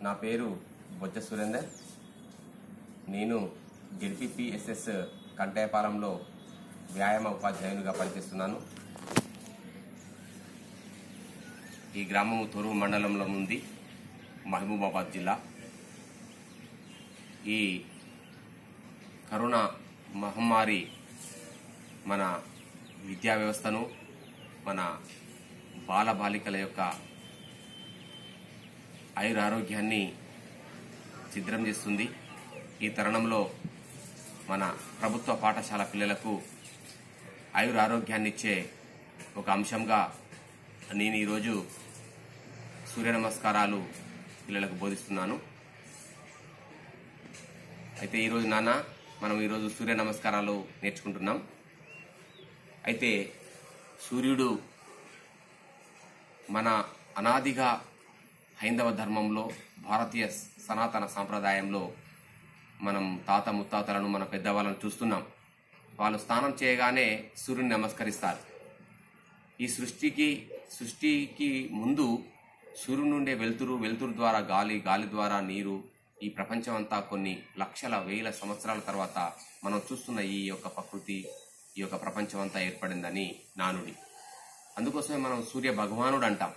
నా పేరు బొజ్జ సురేందర్ నేను జెడ్పీపీఎస్ఎస్ కంటేపాలెంలో వ్యాయామ ఉపాధ్యాయునిగా పనిచేస్తున్నాను ఈ గ్రామం తొరువు మండలంలో ఉంది మహబూబాబాద్ జిల్లా ఈ కరోనా మహమ్మారి మన విద్యా వ్యవస్థను మన బాల బాలికల యొక్క ఆయురారోగ్యాన్ని ఛిద్రం చేస్తుంది ఈ తరుణంలో మన ప్రభుత్వ పాఠశాల పిల్లలకు ఆయురారోగ్యాన్ని ఇచ్చే ఒక అంశంగా నేను ఈరోజు సూర్య నమస్కారాలు పిల్లలకు బోధిస్తున్నాను అయితే ఈరోజు నాన్న మనం ఈరోజు సూర్య నమస్కారాలు నేర్చుకుంటున్నాం అయితే సూర్యుడు మన అనాదిగా హైందవ ధర్మంలో భారతీయ సనాతన సాంప్రదాయంలో మనం తాత ముత్తాతలను మన పెద్దవాళ్ళను చూస్తున్నాం వాళ్ళు స్నానం చేయగానే సూర్యుని నమస్కరిస్తారు ఈ సృష్టికి సృష్టికి ముందు సూర్యుని నుండే వెలుతురు వెలుతురు ద్వారా గాలి గాలి ద్వారా నీరు ఈ ప్రపంచం అంతా కొన్ని లక్షల వేల సంవత్సరాల తర్వాత మనం చూస్తున్న ఈ యొక్క ప్రకృతి ఈ యొక్క ప్రపంచం అంతా ఏర్పడిందని నానుడి అందుకోసమే మనం సూర్య భగవానుడు అంటాం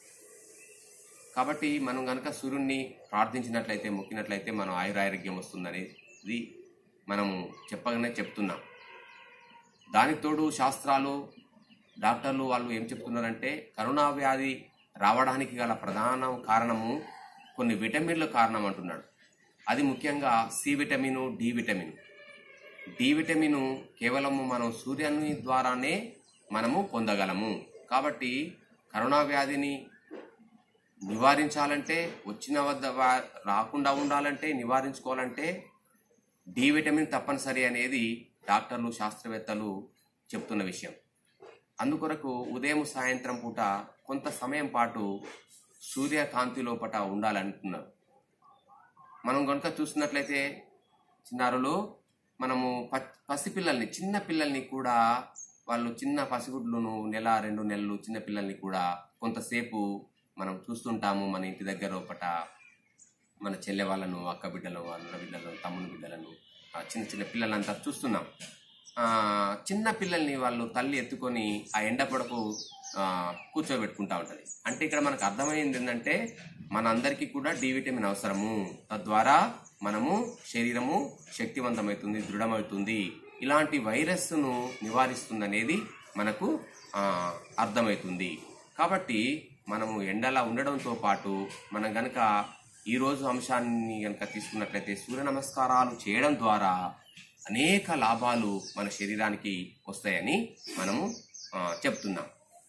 కాబట్టి మనం గనక సూర్యుడిని ప్రార్థించినట్లయితే మొక్కినట్లయితే మనం ఆయురారోగ్యం వస్తుందనేది మనము చెప్పగానే చెప్తున్నాం దానికి తోడు శాస్త్రాలు డాక్టర్లు వాళ్ళు ఏం చెప్తున్నారంటే కరోనా వ్యాధి రావడానికి గల ప్రధాన కారణము కొన్ని విటమిన్ల కారణం అంటున్నాడు అది ముఖ్యంగా C vitamin D vitamin D vitamin కేవలము మనం సూర్యుని ద్వారానే మనము పొందగలము కాబట్టి కరోనా వ్యాధిని నివారించాలంటే వచ్చిన వద్ద వా- రాకుండా ఉండాలంటే నివారించుకోవాలంటే డి విటమిన్ తప్పనిసరి అనేది డాక్టర్లు శాస్త్రవేత్తలు చెప్తున్న విషయం అందుకొరకు ఉదయం సాయంత్రం పూట కొంత సమయం పాటు సూర్యకాంతి లోపట ఉండాలంటున్నారు మనం కనుక చూసినట్లయితే చిన్నారులు మనము ప- పసిపిల్లల్ని చిన్న పిల్లల్ని కూడా వాళ్ళు చిన్న పసిగుడ్లను నెల రెండు నెలలు చిన్న పిల్లల్ని కూడా కొంతసేపు మనం చూస్తుంటాము మన ఇంటి దగ్గర ఒకట మన చెల్లె వాళ్ళను అక్క బిడ్డలను అన్న బిడ్డలను తమ్ముని బిడ్డలను ఆ చిన్న చిన్న పిల్లలంతా చూస్తున్నాం ఆ, చిన్న పిల్లల్ని వాళ్ళు తల్లి ఎత్తుకొని ఆ ఎండ పొడకు ఆ, కూర్చోబెట్టుకుంటా ఉంటది అంటే ఇక్కడ మనకు అర్థమైంది ఏంటంటే మనందరికీ కూడా డి విటమిన్ అవసరము తద్వారా మనము శరీరము శక్తివంతమవుతుంది దృఢమవుతుంది ఇలాంటి వైరస్ను నివారిస్తుందనేది మనకు ఆ, అర్థమవుతుంది కాబట్టి మనము ఎండలా ఉండడంతో పాటు మనం గనక ఈ రోజు అంశాన్ని గనక తీసుకున్నట్లయితే సూర్య నమస్కారాలు చేయడం ద్వారా అనేక లాభాలు మన శరీరానికి వస్తాయని మనము ఆ, చెప్తున్నాం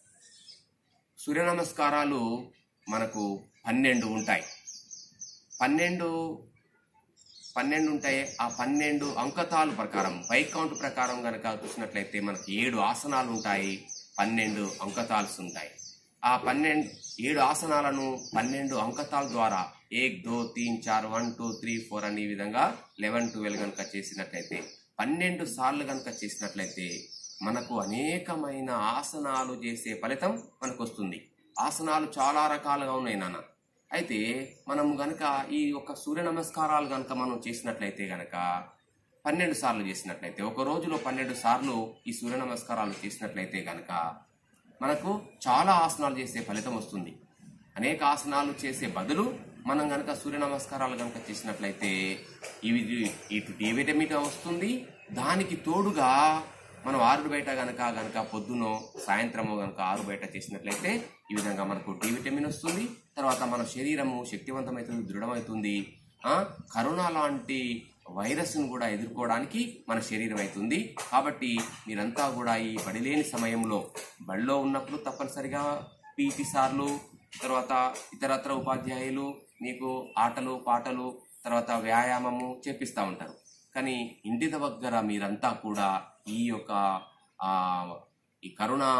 సూర్య నమస్కారాలు మనకు పన్నెండు ఉంటాయి పన్నెండు పన్నెండు ఉంటాయి ఆ పన్నెండు అంకతాలు ప్రకారం బై కౌంట్ ప్రకారం గనక చూసినట్లయితే మనకి ఏడు ఆసనాలు ఉంటాయి పన్నెండు అంకతాల్స్ ఉంటాయి ఆ పన్నెండు ఏడు ఆసనాలను పన్నెండు అంకతాల ద్వారా ఏక్ దో తీన్ చార్ వన్ టూ త్రీ ఫోర్ అని ఈ విధంగా లెవెన్ ట్వెల్వ్ కనుక చేసినట్లయితే పన్నెండు సార్లు కనుక చేసినట్లయితే మనకు అనేకమైన ఆసనాలు చేసే ఫలితం మనకు వస్తుంది ఆసనాలు చాలా రకాలుగా ఉన్నాయి నాన్న అయితే మనం గనక ఈ యొక్క సూర్య నమస్కారాలు గనక మనం చేసినట్లయితే గనక పన్నెండు సార్లు చేసినట్లయితే ఒక రోజులో పన్నెండు సార్లు ఈ సూర్య నమస్కారాలు చేసినట్లయితే గనక మనకు చాలా ఆసనాలు చేసే ఫలితం వస్తుంది అనేక ఆసనాలు చేసే బదులు మనం గనక సూర్య నమస్కారాలు గనక చేసినట్లయితే ఇవి ఇటు డి విటమిన్ వస్తుంది దానికి తోడుగా మనం ఆరు బయట గనక గనక పొద్దునో సాయంత్రమో గనక ఆరు బయట చేసినట్లయితే ఈ విధంగా మనకు డి విటమిన్ వస్తుంది తర్వాత మన శరీరము శక్తివంతమవుతుంది దృఢమవుతుంది ఆ, కరోనా లాంటి వైరస్ను కూడా ఎదుర్కోవడానికి మన శరీరం అవుతుంది కాబట్టి మీరంతా కూడా ఈ బడిలేని సమయంలో బడిలో ఉన్నప్పుడు తప్పనిసరిగా పీటీ సార్లు తర్వాత ఇతరత్ర ఉపాధ్యాయులు మీకు ఆటలు పాటలు తర్వాత వ్యాయామము చేపిస్తూ ఉంటారు కానీ ఇంటి దగ్గర మీరంతా కూడా ఈ యొక్క ఆ, ఈ కరోనా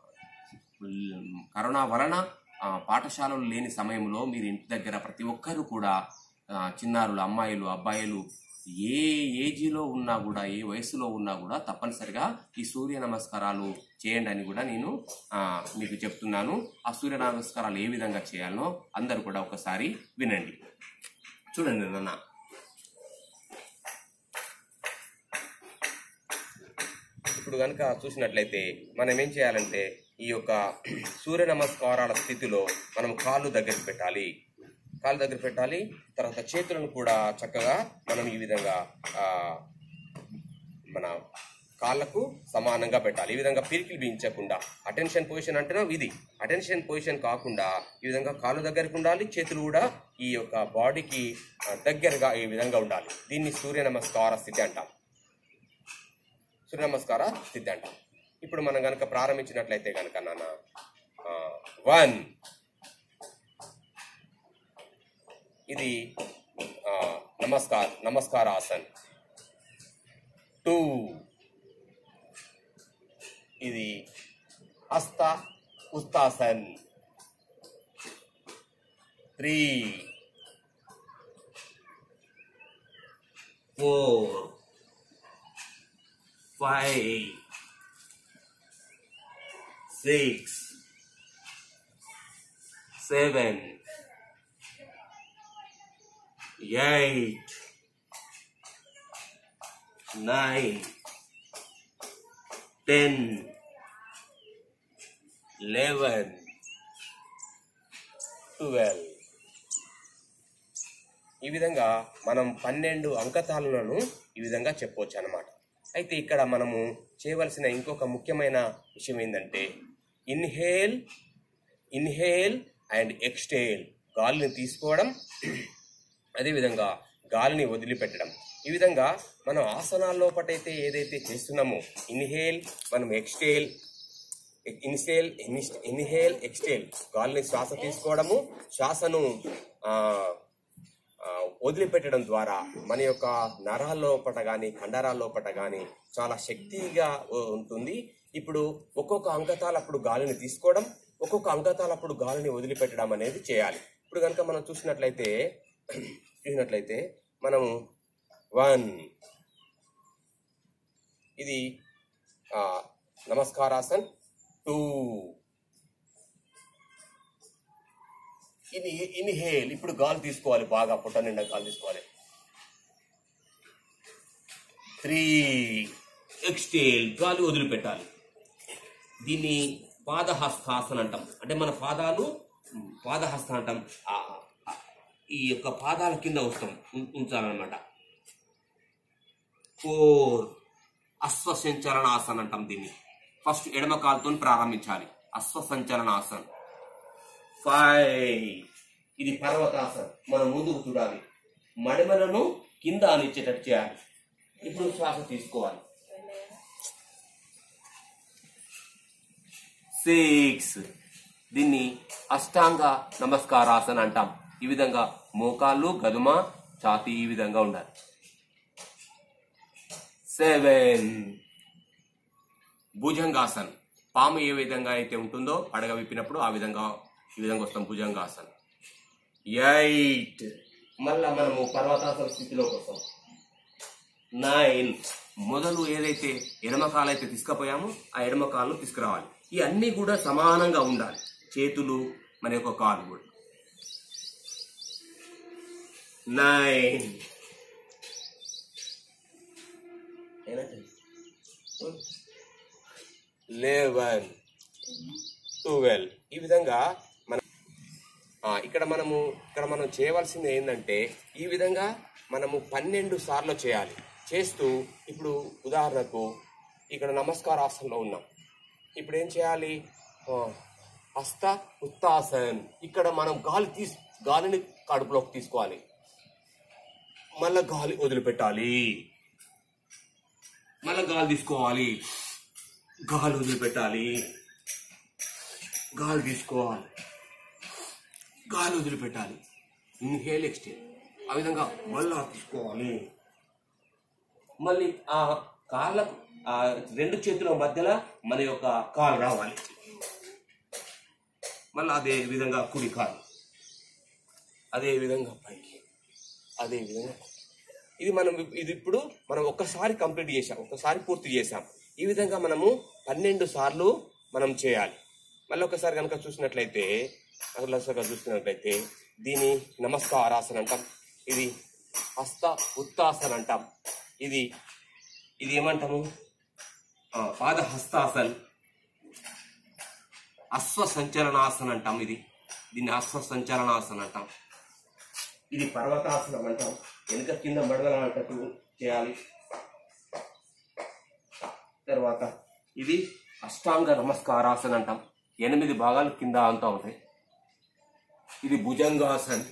కరోనా వలన ఆ, పాఠశాలలు లేని సమయంలో మీరు ఇంటి దగ్గర ప్రతి ఒక్కరూ కూడా ఆ, చిన్నారులు అమ్మాయిలు అబ్బాయిలు ఏ ఏజీలో ఉన్నా కూడా ఏ వయసులో ఉన్నా కూడా తప్పనిసరిగా ఈ సూర్య నమస్కారాలు చేయండి అని కూడా నేను ఆ, మీకు చెప్తున్నాను ఆ సూర్య నమస్కారాలు ఏ విధంగా చేయాలనో అందరూ కూడా ఒకసారి వినండి చూడండి నాన్న ఇప్పుడు కనుక చూసినట్లయితే మనం ఏం చేయాలంటే ఈ యొక్క సూర్య నమస్కారాల స్థితిలో మనం కాళ్ళు దగ్గర పెట్టాలి కాళ్ళు దగ్గర పెట్టాలి తర్వాత చేతులను కూడా చక్కగా మనం ఈ విధంగా ఆ, మన కాళ్ళకు సమానంగా పెట్టాలి ఈ విధంగా పిరికిలు బిగించకుండా అటెన్షన్ పొజిషన్ అంటేనే ఇది అటెన్షన్ పొజిషన్ కాకుండా ఈ విధంగా కాళ్ళు దగ్గరికి ఉండాలి చేతులు కూడా ఈ యొక్క బాడీకి ఆ, దగ్గరగా ఈ విధంగా ఉండాలి దీన్ని సూర్య నమస్కార స్థితి అంటాం సూర్య నమస్కార స్థితి అంటాం ఇప్పుడు మనం కనుక ప్రారంభించినట్లయితే కనుక నాన్న వన్ ఇది ఆ, నమస్కార్ నమస్కార ఆసన్ టూ ఇది హస్త ఉస్తాసన్ three four five, six, seven, eight, nine, ten, eleven, twelve. ఈ విధంగా మనం పన్నెండు అంకతాలను ఈ విధంగా చెప్పవచ్చు అన్నమాట అయితే ఇక్కడ మనము చేయవలసిన ఇంకొక ముఖ్యమైన విషయం ఏంటంటే ఇన్హేల్ ఇన్హేల్ అండ్ ఎక్స్టేల్ గాలిని తీసుకోవడం అదేవిధంగా గాలిని వదిలిపెట్టడం ఈ విధంగా మనం ఆసనాల్లో పటైతే ఏదైతే చేస్తున్నామో ఇన్హేల్ మనం ఎక్స్టేల్ ఇన్సేల్ ఇన్హేల్ ఎక్స్టేల్ గాలిని శ్వాస తీసుకోవడము శ్వాసను ఆ, ఆ, వదిలిపెట్టడం ద్వారా మన యొక్క నరాల లోపట కానీ కండరాల లోపట కానీ చాలా శక్తిగా ఉ- ఉంటుంది ఇప్పుడు ఒక్కొక్క అంకతాలప్పుడు గాలిని తీసుకోవడం ఒక్కొక్క అంకతాలప్పుడు గాలిని వదిలిపెట్టడం అనేది చేయాలి ఇప్పుడు కనుక మనం చూసినట్లయితే చూసినట్లయితే మనము వన్ ఇది ఆ, నమస్కారాసన్ టూ ఇది ఇన్హేల్ ఇప్పుడు గాలి తీసుకోవాలి బాగా పుట్ట నిండా గాలి తీసుకోవాలి త్రీ ఎక్స్టేల్ గాలి వదిలిపెట్టాలి దీన్ని పాదహస్తాసన అంటాం అంటే మన పాదాలు ఉమ్, పాదహస్త అంటాం ఆ, ఆ, ఈ యొక్క పాదాల కింద వస్తాం ఉం- ఉంచాలన్నమాట ఫోర్ అశ్వసంచలనాసన్ అంటాం దీన్ని ఫస్ట్ ఎడమ కాలుతో ప్రారంభించాలి అశ్వసంచలనాసన్ ఫైవ్ ఇది పర్వతాసన్ మనం ముందుకు చూడాలి మడిమలను కింద అనిచ్చేటట్టు చేయాలి ఇప్పుడు శ్వాస తీసుకోవాలి సిక్స్ దీన్ని అష్టాంగ నమస్కారాసన అంటాం ఈ విధంగా మోకాళ్ళు గదుమ ఛాతీ ఈ విధంగా ఉండాలి సెవెన్ భుజంగాసన్ పాము ఏ విధంగా అయితే ఉంటుందో పడగ విప్పినప్పుడు ఆ విధంగా ఈ విధంగా వస్తాం భుజంగాసన్ ఎయిట్ మళ్ళా మనము పర్వతాసన స్థితిలోకి వస్తాం నైన్ మొదలు ఏదైతే ఎడమ కాలు అయితే తీసుకుపోయామో ఆ ఎడమ కాళ్ళు తీసుకురావాలి ఈ అన్ని కూడా సమానంగా ఉండాలి చేతులు మన యొక్క కాలు కూడా నైన్ లెవెన్ ట్వెల్వ్ ఈ విధంగా మన ఆ, ఇక్కడ మనము ఇక్కడ మనం చేయవలసింది ఏంటంటే ఈ విధంగా మనము పన్నెండు సార్లు చేయాలి చేస్తూ ఇప్పుడు ఉదాహరణకు ఇక్కడ నమస్కారాసనంలో ఉన్నాం ఇప్పుడు ఏం చేయాలి ఆ, హస్త ఉత్తాసన్ ఇక్కడ మనం గాలి తీసు గాలిని కడుపులోకి తీసుకోవాలి మళ్ళా గాలి వదిలిపెట్టాలి మళ్ళా గాలి తీసుకోవాలి గాలి వదిలిపెట్టాలి గాలి తీసుకోవాలి గాలి వదిలిపెట్టాలి ఇన్హేల్ ఎక్స్టేల్ ఆ విధంగా మళ్ళా తీసుకోవాలి మళ్ళీ ఆ కాళ్ళకు ఆ రెండు చేతుల మధ్యలో మన యొక్క కాలు రావాలి మళ్ళీ అదే విధంగా కుడి కాలు అదే విధంగా పైకి అదే విధంగా ఇది మనం ఇది ఇప్పుడు మనం ఒక్కసారి కంప్లీట్ చేసాం ఒక్కసారి పూర్తి చేసాం ఈ విధంగా మనము పన్నెండు సార్లు మనం చేయాలి మళ్ళీ ఒకసారి కనుక చూసినట్లయితే అసలు ఒకసారి చూసినట్లయితే దీని నమస్కారాసన అంటాం ఇది హస్త ఉత్తాసన అంటాం ఇది ఇది ఏమంటాము ఆ, పాద హస్తాసన్ అశ్వ సంచలనాసన అంటాం ఇది దీన్ని అశ్వ సంచలనాసన అంటాం ఇది పర్వతాసనం అంటాం వెనుక కింద మడగలాటట్టు చేయాలి తర్వాత ఇది అష్టాంగ నమస్కారాసన అంటాం ఎనిమిది భాగాలు కింద అంతా ఉంటాయి ఇది భుజంగాసన్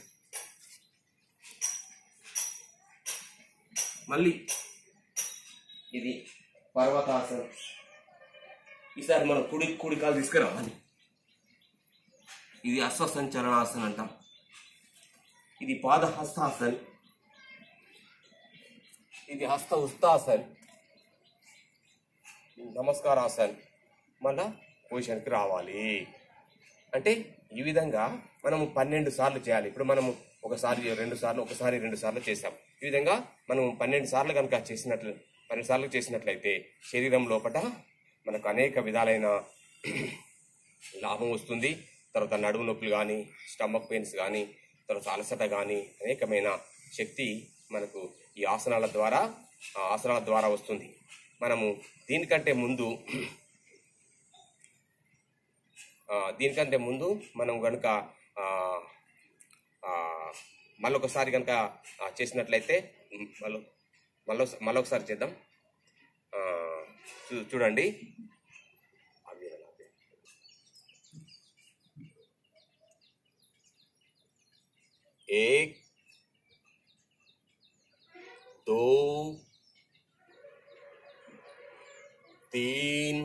మళ్ళీ ఇది పర్వతాసనం ఈసారి మనం కుడి కుడి కాలు తీసుకురావాలి ఇది అశ్వ సంచలనాసన అంటాం ఇది పాదహస్తాసన్ ఇది హస్త ఉస్తాసన్ నమస్కారాసన్ మళ్ళా పొజిషన్కి రావాలి అంటే ఈ విధంగా మనము పన్నెండు సార్లు చేయాలి ఇప్పుడు మనము ఒకసారి రెండు సార్లు ఒకసారి రెండు సార్లు చేసాం ఈ విధంగా మనం పన్నెండు సార్లు కనుక చేసినట్లు పన్నెండు సార్లు చేసినట్లయితే శరీరం లోపల మనకు అనేక విధాలైన లాభం వస్తుంది తర్వాత నడుము నొప్పులు కానీ స్టమక్ పెయిన్స్ కానీ తర్వాత అలసట కానీ అనేకమైన శక్తి మనకు ఈ ఆసనాల ద్వారా ఆ ఆసనాల ద్వారా వస్తుంది మనము దీనికంటే ముందు ఆ, దీనికంటే ముందు మనం కనుక మళ్ళొకసారి కనుక చేసినట్లయితే మళ్ళీ మళ్ళీ మళ్ళొకసారి చేద్దాం ఆ, చూ- చూడండి एक दो तीन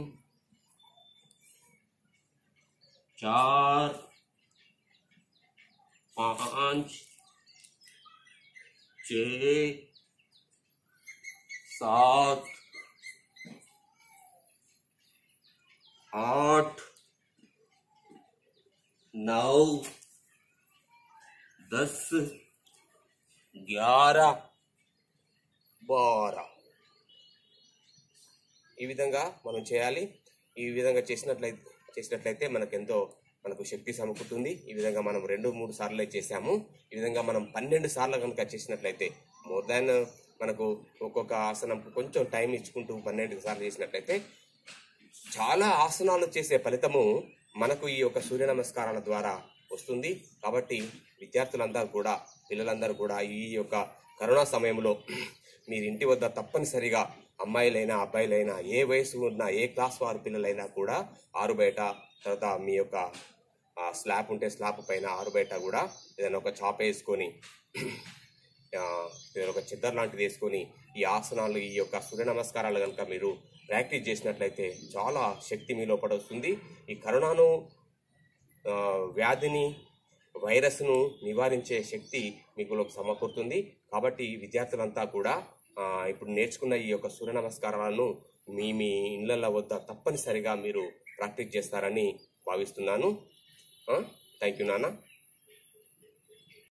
चार पाँच छ सात आठ नौ दस గ్యారా బారా ఈ విధంగా మనం చేయాలి ఈ విధంగా చేసినట్లయితే చేసినట్లయితే మనకు ఎంతో మనకు శక్తి సమకూరుతుంది ఈ విధంగా మనం రెండు మూడు సార్లు చేసాము ఈ విధంగా మనం పన్నెండు సార్లు కనుక చేసినట్లయితే మోర్ దాన్ మనకు ఒక్కొక్క ఆసనం కొంచెం టైం ఇచ్చుకుంటూ పన్నెండు సార్లు చేసినట్లయితే చాలా ఆసనాలు చేసే ఫలితము మనకు ఈ యొక్క సూర్య నమస్కారాల ద్వారా వస్తుంది కాబట్టి విద్యార్థులందరూ కూడా పిల్లలందరూ కూడా ఈ యొక్క కరోనా సమయంలో మీరు ఇంటి వద్ద తప్పనిసరిగా అమ్మాయిలైనా అబ్బాయిలైనా ఏ వయసు ఉన్న ఏ క్లాస్ వారి పిల్లలైనా కూడా ఆరు బయట తర్వాత మీ యొక్క ఆ స్లాబ్ ఉంటే స్లాబ్ పైన ఆరు బయట కూడా ఏదైనా ఒక చాప వేసుకొని ఆ, ఏదైనా ఒక చిద్దర్ లాంటిది వేసుకొని ఈ ఆసనాలు ఈ యొక్క సూర్య నమస్కారాలు కనుక మీరు ప్రాక్టీస్ చేసినట్లయితే చాలా శక్తి మీ లోపల వస్తుంది ఈ కరోనాను ఆ, వ్యాధిని వైరస్ను నివారించే శక్తి మీకు సమకూరుతుంది కాబట్టి విద్యార్థులంతా కూడా ఆ, ఇప్పుడు నేర్చుకున్న ఈ యొక్క సూర్య నమస్కారాలను మీ మీ ఇళ్ళ వద్ద తప్పనిసరిగా మీరు ప్రాక్టీస్ చేస్తారని భావిస్తున్నాను థ్యాంక్ యూ నాన్న